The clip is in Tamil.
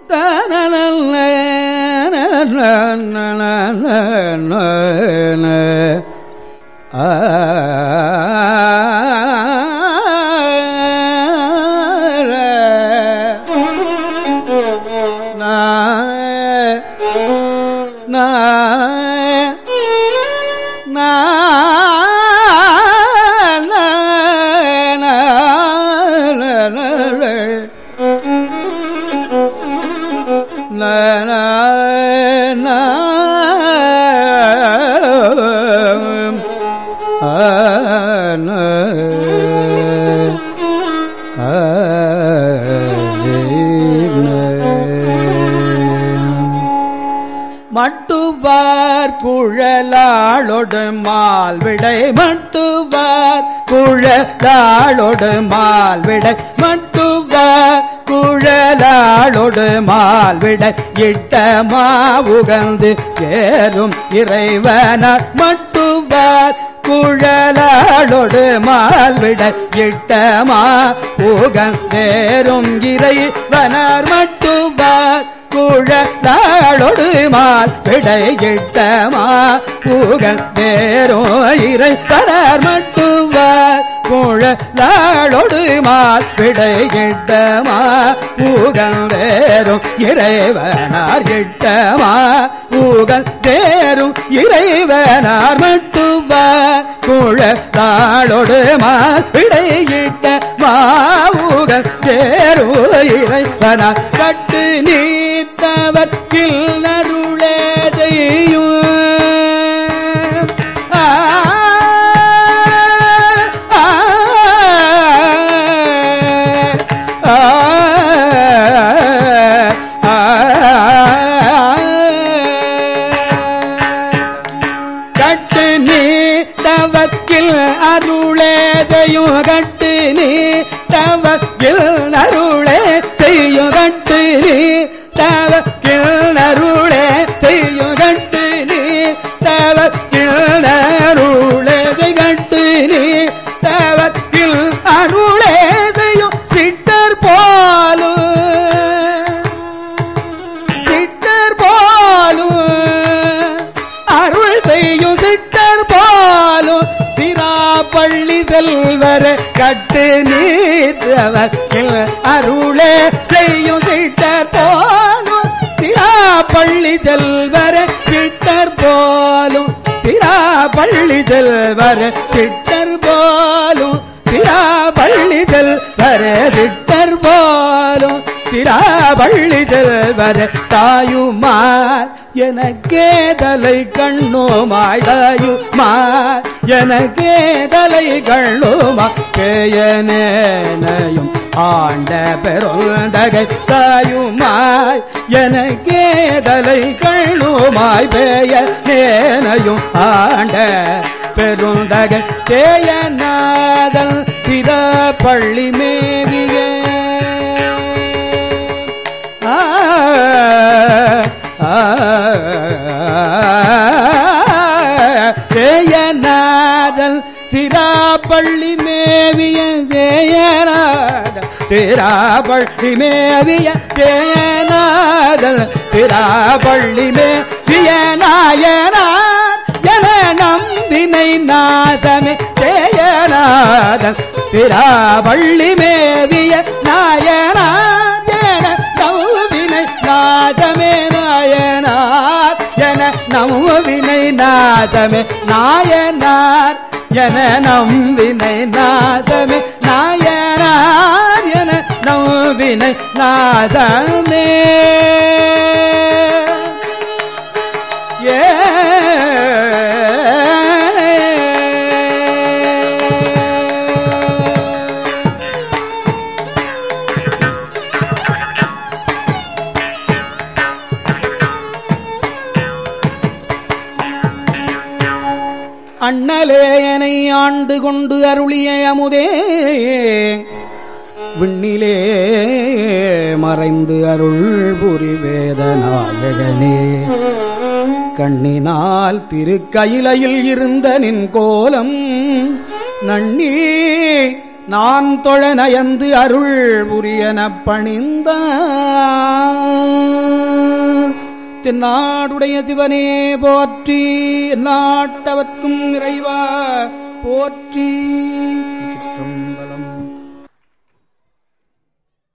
மட்டுவார் குழலாளொடு மால்விடை மட்டுவார் குழலாளொடு மால்விடை மட்டுவார் குழலாளொடு மால்விடை இட்ட மாவுகந்து ஏறும் இறைவனார் மட்டுவார் குழலாளொடு மால்விடை இட்டமா உகந்தேரும் இறைவனார் மட்டுவார் குழலாளொடு மால் விடையிட்டமா புகழ் வேறோ இறை பரர் மட்டுவார் குழலாளொடு மால் விடையிட்டமா புகழ் வேறும் இறைவனார் இட்டமா புகழ் வேறும் இறைவனார் மட்டுவார் குழலாளொடு மால் விடையிட்ட மாவுகள் வேறு இறைவனார் கட்டு நீத்தவர் கில்லருளே செய்யும் ஆ, ஆ, ஆ, கட்டு நீ தவக்கில் அருளே செய்யும் கட்டு நீ தவக்கில் அருளே செய்யும் கட்டு நீ தவக்கில் அருளே செய்யும் கட்டு நீ தவக்கில் அருளே செய் கட்டு நீ தவக்கில் அருளே செய்யும் சிட்டர் போலும் சிட்டர் போலும் அருள் செய்யும் சிட்டர் போலும் சிராப்பள்ளி செல்வர் கட்டு நீற்றவர் அருளே செய்யும் சிட்டர் போலும் சிராப்பள்ளி செல்வர் சிட்டர் போலும் சிராப்பள்ளி செல்வர் சிட்டர் போலும் சிராப்பள்ளி செல்வர் சிட்டர் போலும் சிராபள்ளி செல்வர் தாயுமார் எனக்கே தலை கண்ணோமாய் தாயுமார் எனக்கே தலை கண்ணோமா பேயனேனையும் ஆண்ட பெருந்தகை தாயுமாய் எனக்கே தலை கண்ணோமாய் பேயனேனையும் ஆண்ட பெருந்தகை தேயநாதல் சித பள்ளி மேவிய ஆ, ஆ, தேயநாதல் சிராப்பள்ளி மேவிய தேயநாதல் சிராப்பள்ளி மேவிய தேயநாதல் சிராப்பள்ளி மேவிய நாயனார் என நம்பினை நாசமே தேயநாதன் சிராவள்ளி மேவிய நாயனார் என நம்பினை நாசமே நாயனார் என நம்பினை நாசமே நாயனார் என நம்பினை நாசமே நாயனார் என நம்பினை நாசமே ஏ அண்ணலேயனை ஆண்டு கொண்டு அருளிய அமுதே விண்ணிலே மறைந்து அருள் புரி வேதநாயகனே கண்ணினால் திருக்கயிலையில் இருந்த நின் கோலம் நன்னி நான் தொழ நயந்து அருள் புரியன பணிந்த தென்னாடுடைய சிவனே போற்றி நாட்டவர்க்கும் இறைவா போற்றி